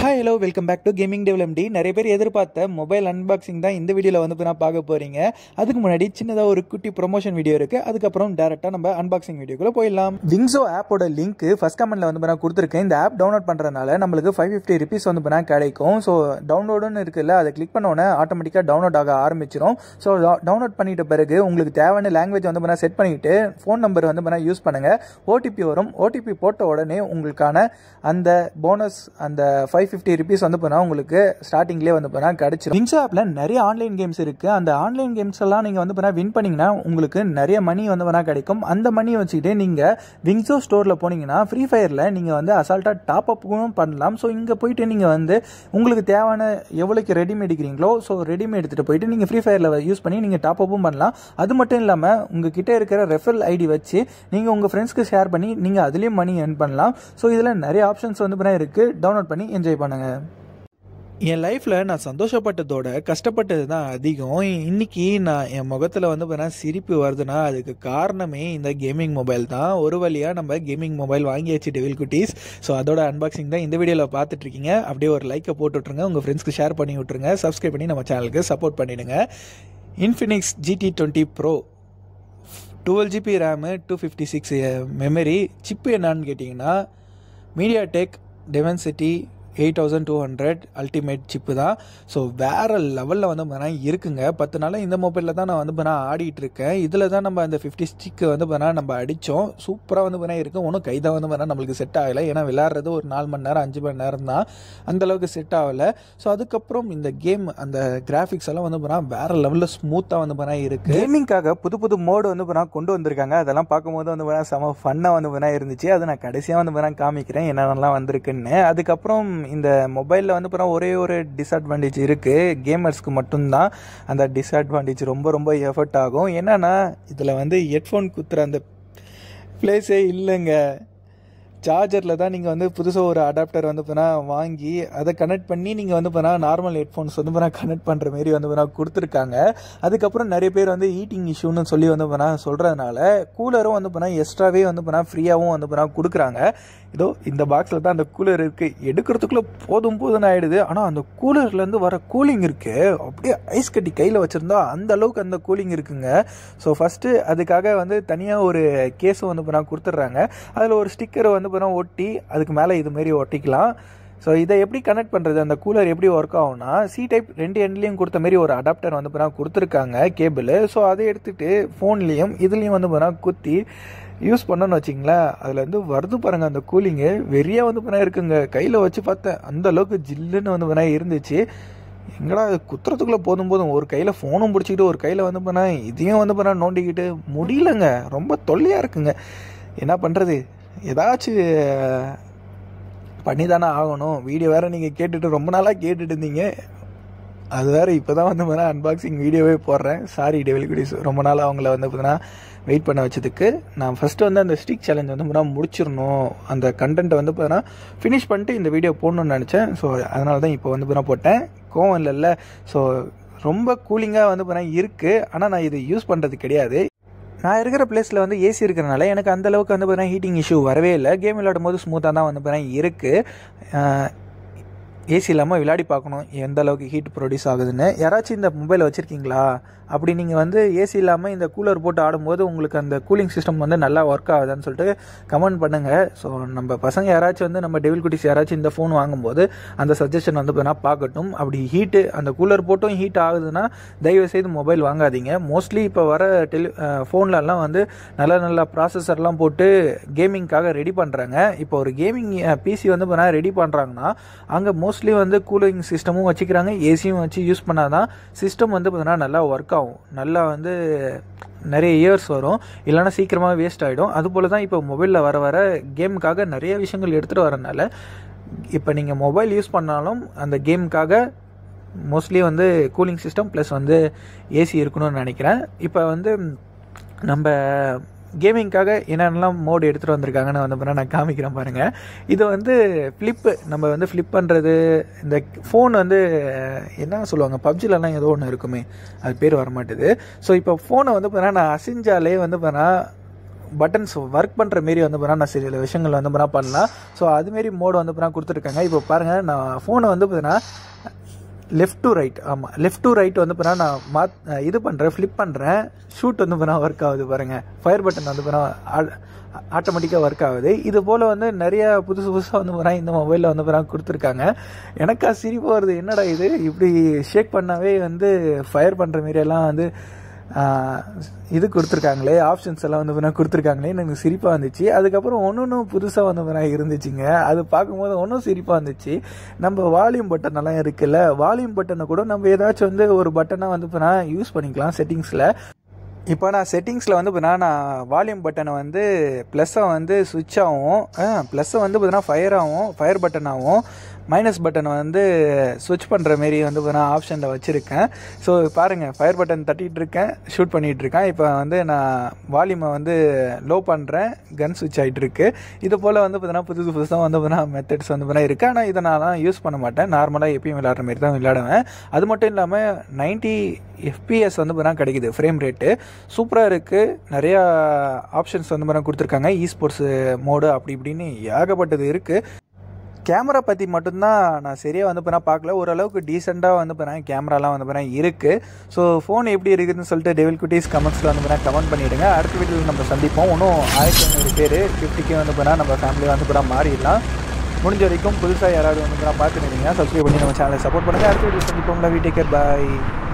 hi hello welcome back to gaming டெவலப்டி நிறைய பேர் எதிர்பார்த்த மொபைல் அன்பாக்சிங் தான் இந்த வீடியோவில் வந்து இப்போ நான் பார்க்க போகிறீங்க அதுக்கு முன்னாடி சின்னதாக ஒரு குட்டி ப்ரொமோஷன் வீடியோ இருக்குது அதுக்கப்புறம் டேரெக்டாக நம்ம அன்பாக்சிங் வீடியோக்குள்ளே போயிடலாம் விங்ஸோ ஆப்போட லிங்க் ஃபஸ்ட் கமெண்ட்டில் வந்து இப்போ நான் கொடுத்துருக்கேன் இந்த ஆப் டவுன்லோட் பண்ணுறதுனால நம்மளுக்கு ஃபைவ் ஃபிஃப்டி ருபீஸ் வந்து இப்போ நான் கிடைக்கும் ஸோ டவுன்லோடுன்னு இருக்குல்ல அதை கிளிக் பண்ண உடனே ஆட்டோமேட்டிக்காக டவுன்லோட் ஆக ஆரம்பிச்சிடும் ஸோ டவுன்லோட் பண்ணிட்ட பிறகு உங்களுக்கு தேவையான லாங்குவேஜ் வந்து இப்போ செட் பண்ணிவிட்டு ஃபோன் நம்பர் வந்து இப்போ யூஸ் பண்ணுங்கள் ஓடிபி வரும் ஓடிபி போட்ட உடனே உங்களுக்கான அந்த போனஸ் அந்த ஃபைவ் ஃபிஃப்டி ருபீஸ் வந்து போனால் உங்களுக்கு ஸ்டார்டிங்லேயே வந்து போனால் கிடச்சிரும் விங்ஸ் ஆப்பில் நிறைய ஆன்லைன் கேம்ஸ் இருக்குது அந்த ஆன்லைன் கேம்ஸ் எல்லாம் நீங்கள் வந்து போனால் வின் பண்ணிங்கன்னா உங்களுக்கு நிறைய மணி வந்து போனால் கிடைக்கும் அந்த மணியை வச்சுக்கிட்டு நீங்கள் விங்ஸோ ஸ்டோரில் போனீங்கன்னா ஃப்ரீ ஃபயரில் நீங்கள் வந்து அசால்ட்டாக டாப் அப்பும் பண்ணலாம் ஸோ இங்கே போயிட்டு நீங்கள் வந்து உங்களுக்கு தேவையான எவ்வளோக்கு ரெடிமேட் எடுக்கிறீங்களோ ஸோ ரெடிமேட் எடுத்துகிட்டு போயிட்டு நீங்கள் ஃப்ரீ ஃபயரில் யூஸ் பண்ணி நீங்கள் டாப் அப்பும் பண்ணலாம் அது மட்டும் இல்லாமல் உங்கள் கிட்ட இருக்கிற ரெஃபரல் ஐடி வச்சு நீங்கள் உங்கள் ஃப்ரெண்ட்ஸ்க்கு ஷேர் பண்ணி நீங்கள் அதுலேயும் மணி earn பண்ணலாம் ஸோ இதில் நிறைய ஆப்ஷன்ஸ் வந்து பண்ண இருக்குது டவுன்லோட் பண்ணி என்ஜாய் பண்ணுங்கள் என் லைஃப்பில் நான் சந்தோஷப்பட்டதோட கஷ்டப்பட்டது தான் அதிகம் இன்னைக்கு நான் என் முகத்தில் வந்து பார்த்தீங்கன்னா சிரிப்பு வருதுன்னா அதுக்கு காரணமே இந்த கேமிங் மொபைல் தான் ஒரு வழியாக நம்ம கேமிங் மொபைல் வாங்கியாச்சு டெவில் குட்டீஸ் ஸோ அதோட அன்பாக்சிங் தான் இந்த வீடியோவில் பார்த்துட்டு இருக்கீங்க அப்படியே ஒரு லைக்கை போட்டு விட்ருங்க உங்கள் ஃப்ரெண்ட்ஸ்க்கு ஷேர் பண்ணி விட்ருங்க சப்ஸ்கிரைப் பண்ணி நம்ம சேனலுக்கு சப்போர்ட் பண்ணிடுங்க Infinix GT twenty pro twelve GB RAM two fifty six memory chip என்னான்னு கேட்டிங்கன்னா MediaTek Dimensity eight thousand two hundred ultimate chip தான் ஸோ வேறு லெவலில் வந்து பார்த்தீங்கன்னா இருக்குங்க பத்து நாளாக இந்த மொபைலில் தான் நான் வந்து பார்த்தீங்கன்னா ஆடிட்டு இருக்கேன் இதில் தான் நம்ம அந்த ஃபிஃப்டி ஸ்டிக்கு வந்து பார்த்தீங்கன்னா நம்ம அடித்தோம் சூப்பராக வந்து பார்த்தீங்கன்னா இருக்கும் ஒன்றும் கைதான் வந்து பார்த்தீங்கன்னா நம்மளுக்கு செட் ஆகலை ஏன்னா விளையாடுறது ஒரு நாலு மணி நேரம் அஞ்சு மணி நேரம் தான் அந்தளவுக்கு செட் ஆகலை ஸோ அதுக்கப்புறம் இந்த கேம் அந்த கிராஃபிக்ஸ் எல்லாம் வந்து பார்த்தீங்கன்னா வேறு லெவலில் ஸ்மூத்தாக வந்து பார்த்தீங்கன்னா இருக்குது கேமிங்காக புது புது மோடு வந்து பார்த்தீங்கன்னா கொண்டு வந்திருக்காங்க அதெல்லாம் பார்க்கும்போது வந்து பார்த்தீங்கன்னா செம ஃபன்னாக வந்து பார்த்தீங்கன்னா இருந்துச்சு அதை நான் கடைசியாக வந்து பார்த்தீங்கன்னா காமிக்கிறேன் என்னென்னலாம் வந்திருக்குன்னு அதுக்கப்புறம் இந்த மொபைலில் வந்து பார்த்தா ஒரே ஒரு டிஸ்அட்வான்டேஜ் இருக்குது கேமர்ஸ்க்கு மட்டும்தான் அந்த டிஸ்அட்வான்டேஜ் ரொம்ப ரொம்ப எஃபர்ட் ஆகும் என்னென்னா இதில் வந்து ஹெட்ஃபோன் குத்துற அந்த ப்ளேஸே இல்லைங்க சார்ஜரில் தான் நீங்கள் வந்து புதுசாக ஒரு அடாப்டர் வந்து போனா வாங்கி அதை கனெக்ட் பண்ணி நீங்கள் வந்து போனால் நார்மல் ஹெட்ஃபோன்ஸ் வந்து போனால் கனெக்ட் பண்ணுற மாரி வந்து போனால் கொடுத்துருக்காங்க அதுக்கப்புறம் நிறைய பேர் வந்து ஈட்டிங் இஷ்யூன்னு சொல்லி வந்து போனால் சொல்கிறதுனால கூலரும் வந்து போனால் எக்ஸ்ட்ராவே வந்து போனால் ஃப்ரீயாகவும் வந்து போனால் கொடுக்குறாங்க இதோ இந்த பாக்ஸில் தான் அந்த கூலர் இருக்குது எடுக்கிறதுக்குள்ளே போதும் போதும்னு ஆகிடுது ஆனால் அந்த கூலர்லேருந்து வர கூலிங் இருக்குது அப்படியே ஐஸ் கட்டி கையில் வச்சுருந்தா அந்த அளவுக்கு அந்த கூலிங் இருக்குங்க ஸோ ஃபஸ்ட்டு அதுக்காக வந்து தனியாக ஒரு கேஸும் வந்து போனால் கொடுத்துட்றாங்க அதில் ஒரு ஸ்டிக்கரை வந்து போனால் ஒட்டி அதுக்கு மேலே இது மாரி ஒட்டிக்கலாம் ஸோ இதை எப்படி கனெக்ட் பண்ணுறது அந்த கூலர் எப்படி ஒர்க் ஆகும்னா சி டைப் ரெண்டு எண்ட்லேயும் கொடுத்த மாரி ஒரு அடாப்டர் வந்து போனால் கொடுத்துருக்காங்க கேபிள் ஸோ அதை எடுத்துகிட்டு ஃபோன்லேயும் இதுலேயும் வந்து போனால் குத்தி யூஸ் பண்ணோன்னு வச்சிங்களேன் அதில் வந்து வருது பாருங்கள் அந்த கூலிங்கு வெறியாக வந்து போனால் இருக்குங்க கையில் வச்சு பார்த்தேன் அந்த அளவுக்கு ஜில்லுன்னு வந்து போனால் இருந்துச்சு எங்கடா குத்துறதுக்குள்ளே போதும் போதும் ஒரு கையில் ஃபோனும் பிடிச்சிக்கிட்டு ஒரு கையில் வந்து போனால் இதையும் வந்து போனால் நோண்டிக்கிட்டு முடியலங்க ரொம்ப தொல்லையாக இருக்குங்க என்ன பண்ணுறது ஏதாச்சும் பண்ணி தானே ஆகணும் வீடியோ வேறு நீங்கள் கேட்டுட்டு ரொம்ப நாளாக கேட்டுட்டு இருந்தீங்க அது வேறு இப்போ தான் வந்து பார்த்தீங்கன்னா அன்பாக்சிங் வீடியோவே போடுறேன் சாரி டெவில் குடிஸ் ரொம்ப நாளாக அவங்கள வந்து பார்த்தீங்கன்னா வெயிட் பண்ண வச்சதுக்கு நான் ஃபஸ்ட்டு வந்து அந்த ஸ்டிக் சேலஞ்ச் வந்து பார்த்தீங்கன்னா முடிச்சிடணும் அந்த கண்டென்ட்டை வந்து பார்த்தீங்கன்னா ஃபினிஷ் பண்ணிட்டு இந்த வீடியோ போடணும்னு நினச்சேன் ஸோ அதனால தான் இப்போ வந்து பார்த்தீங்கன்னா போட்டேன் கோவம் இல்லைல்ல ஸோ ரொம்ப கூலிங்காக வந்து பார்த்தீங்கன்னா இருக்குது ஆனால் நான் இது யூஸ் பண்ணுறது கிடையாது நான் இருக்கிற பிளேஸில் வந்து ஏசி இருக்கிறனால எனக்கு அந்த அளவுக்கு வந்து பார்த்தீங்கன்னா ஹீட்டிங் இஷ்யூ வரவே இல்லை கேம் விளையாடும் போது ஸ்மூத்தாக தான் வந்து பார்த்தீங்கன்னா இருக்குது ஏசி இல்லாமல் விளையாடி பார்க்கணும் எந்த அளவுக்கு ஹீட் ப்ரொடியூஸ் ஆகுதுன்னு யாராச்சும் இந்த மொபைலை வச்சுருக்கீங்களா அப்படி நீங்கள் வந்து ஏசி இல்லாமல் இந்த கூலர் போட்டு ஆடும்போது உங்களுக்கு அந்த கூலிங் சிஸ்டம் வந்து நல்லா ஒர்க் ஆகுதுன்னு சொல்லிட்டு கமெண்ட் பண்ணுங்கள் ஸோ நம்ம பசங்க யாராச்சும் வந்து நம்ம டெவில் குட்டிஸ் யாராச்சும் இந்த ஃபோன் வாங்கும்போது அந்த சஜஷன் வந்து வேணால் பார்க்கட்டும் அப்படி ஹீட்டு அந்த கூலர் போட்டும் ஹீட் ஆகுதுன்னா தயவுசெய்து மொபைல் வாங்காதீங்க மோஸ்ட்லி இப்போ வர டெலி ஃபோன்லலாம் வந்து நல்ல நல்ல ப்ராசஸர்லாம் போட்டு கேமிங்காக ரெடி பண்ணுறாங்க இப்போ ஒரு கேமிங் பிசி வந்து இப்போ ரெடி பண்ணுறாங்கன்னா அங்கே மோஸ்ட்லி வந்து கூலிங் சிஸ்டமும் வச்சுக்கிறாங்க ஏசியும் வச்சு யூஸ் பண்ணாதான் சிஸ்டம் வந்து பார்த்தீங்கன்னா நல்லா ஒர்க் ஆகும் நல்லா வந்து நிறைய இயர்ஸ் வரும் இல்லைனா சீக்கிரமாக வேஸ்ட் ஆகிடும் அதுபோல் தான் இப்போ மொபைலில் வர வர கேமுக்காக நிறைய விஷயங்கள் எடுத்துகிட்டு வரனால இப்போ நீங்கள் மொபைல் யூஸ் பண்ணாலும் அந்த கேமுக்காக மோஸ்ட்லி வந்து கூலிங் சிஸ்டம் ப்ளஸ் வந்து ஏசி இருக்கணும்னு நினைக்கிறேன் இப்போ வந்து நம்ம கேமிங்காக என்னென்னலாம் மோடு எடுத்துகிட்டு வந்திருக்காங்கன்னு வந்து பார்த்தா நான் காமிக்கிறேன் பாருங்கள் இது வந்து ஃப்ளிப்பு நம்ம வந்து ஃப்ளிப் பண்ணுறது இந்த ஃபோன் வந்து என்ன சொல்லுவாங்க பப்ஜிலலாம் ஏதோ ஒன்று இருக்குமே அது பேர் வரமாட்டுது ஸோ இப்போ ஃபோனை வந்து பார்த்தா நான் அசிஞ்சாலே வந்து பார்த்தா பட்டன்ஸ் ஒர்க் பண்ணுற மாரி வந்து பார்த்தா நான் சில விஷயங்கள் வந்து பார்த்தா பண்ணலாம் ஸோ அதுமாரி மோடு வந்து பார்த்தா கொடுத்துருக்காங்க இப்போ பாருங்கள் நான் ஃபோனை வந்து பார்த்தீங்கன்னா லெஃப்ட் டு ரைட் ஆமாம் லெஃப்ட் டு ரைட் வந்து பார்த்தா நான் மாத் இது பண்ணுறேன் ஃப்ளிப் பண்ணுறேன் ஷூட் வந்து பார்த்தா ஒர்க் ஆகுது பாருங்கள் ஃபயர் பட்டன் வந்து பார்த்தா ஆட்டோமேட்டிக்காக ஒர்க் ஆகுது இது போல் வந்து நிறைய புதுசு புதுசாக வந்து பார்த்தா இந்த மொபைலில் வந்து பார்த்தா கொடுத்துருக்காங்க எனக்கா சிரிப்பு வருது என்னடா இது இப்படி ஷேக் பண்ணாவே வந்து ஃபயர் பண்ணுற மாரியெல்லாம் வந்து இது கொடுத்துருக்காங்களே ஆப்ஷன்ஸ் எல்லாம் வந்து பார்த்தா கொடுத்துருக்காங்களே எனக்கு சிரிப்பாக வந்துச்சு அதுக்கப்புறம் ஒன்று ஒன்றும் புதுசாக வந்து பார்த்தா இருந்துச்சுங்க அது பார்க்கும்போது ஒன்றும் சிரிப்பாக இருந்துச்சு நம்ம வால்யூம் பட்டன் எல்லாம் இருக்குல்ல வால்யூம் பட்டனை கூட நம்ம ஏதாச்சும் வந்து ஒரு பட்டனாக வந்து பார்த்தா யூஸ் பண்ணிக்கலாம் செட்டிங்ஸில் இப்போ நான் செட்டிங்ஸில் வந்து பார்த்தீங்கன்னா நான் வால்யூம் பட்டனை வந்து ப்ளஸ்ஸை வந்து சுவிட்ச் ஆகும் ப்ளஸ்ஸை வந்து பார்த்தீங்கன்னா ஃபயர் ஆகும் ஃபயர் பட்டன் ஆகும் மைனஸ் பட்டனை வந்து சுவிட்ச் பண்ணுற மாரி வந்து பார்த்தீங்கன்னா ஆப்ஷனில் வச்சுருக்கேன் ஸோ பாருங்கள் ஃபயர் பட்டன் தட்டிகிட்டு இருக்கேன் ஷூட் பண்ணிகிட்டு இருக்கேன் இப்போ வந்து நான் வால்யூமை வந்து லோ பண்ணுறேன் கன் சுவிட்ச் ஆகிட்டு இருக்கு இது போல் வந்து பார்த்தீங்கன்னா புதுசு புதுசாக வந்து பார்த்தீங்கன்னா மெத்தட்ஸ் வந்து பார்த்தீங்கன்னா இருக்குது ஆனால் இதை நான் யூஸ் பண்ண மாட்டேன் நார்மலாக எப்பயும் விளையாடுற மாதிரி தான் விளையாடுவேன் அது மட்டும் இல்லாமல் நைன்ட்டி எஃபிஎஸ் வந்து பார்த்தீங்கன்னா கிடைக்குது ஃப்ரேம் ரேட்டு சூப்பராக இருக்குது நிறையா ஆப்ஷன்ஸ் வந்து பார்த்தீங்கன்னா கொடுத்துருக்காங்க இ ஸ்போர்ட்ஸ் மோடு அப்படி இப்படின்னு ஏகப்பட்டது இருக்குது கேமரா பற்றி மட்டும்தான் நான் சரியாக வந்து பண்ணால் பார்க்கல ஓரளவுக்கு டீசெண்டாக வந்து பண்ணேன் கேமராலாம் வந்து பண்ணால் இருக்குது ஸோ ஃபோன் எப்படி இருக்குதுன்னு சொல்லிட்டு டெவில் குட்டீஸ் கமெண்ட்ஸில் வந்து பண்ணால் கமெண்ட் பண்ணிவிடுங்க அடுத்த வீட்டில் நம்ம சந்திப்போம் இன்னும் ஆயிரத்தி ஐநூறு பேர் ஃபிஃப்டிக்கே வந்து பண்ணால் நம்ம ஃபேமிலி வந்து பண்ணால் மாறிடலாம் முடிஞ்ச வரைக்கும் புதுசாக யாராவது வந்து பண்ணால் பார்த்துருந்தீங்கன்னா சப்ஸ்கிரைப் பண்ணி நம்ம சேனலை சப்போர்ட் பண்ணுங்கள் அடுத்த வீட்டில் சந்திப்போம்ல வீட்டுக்கு பாய்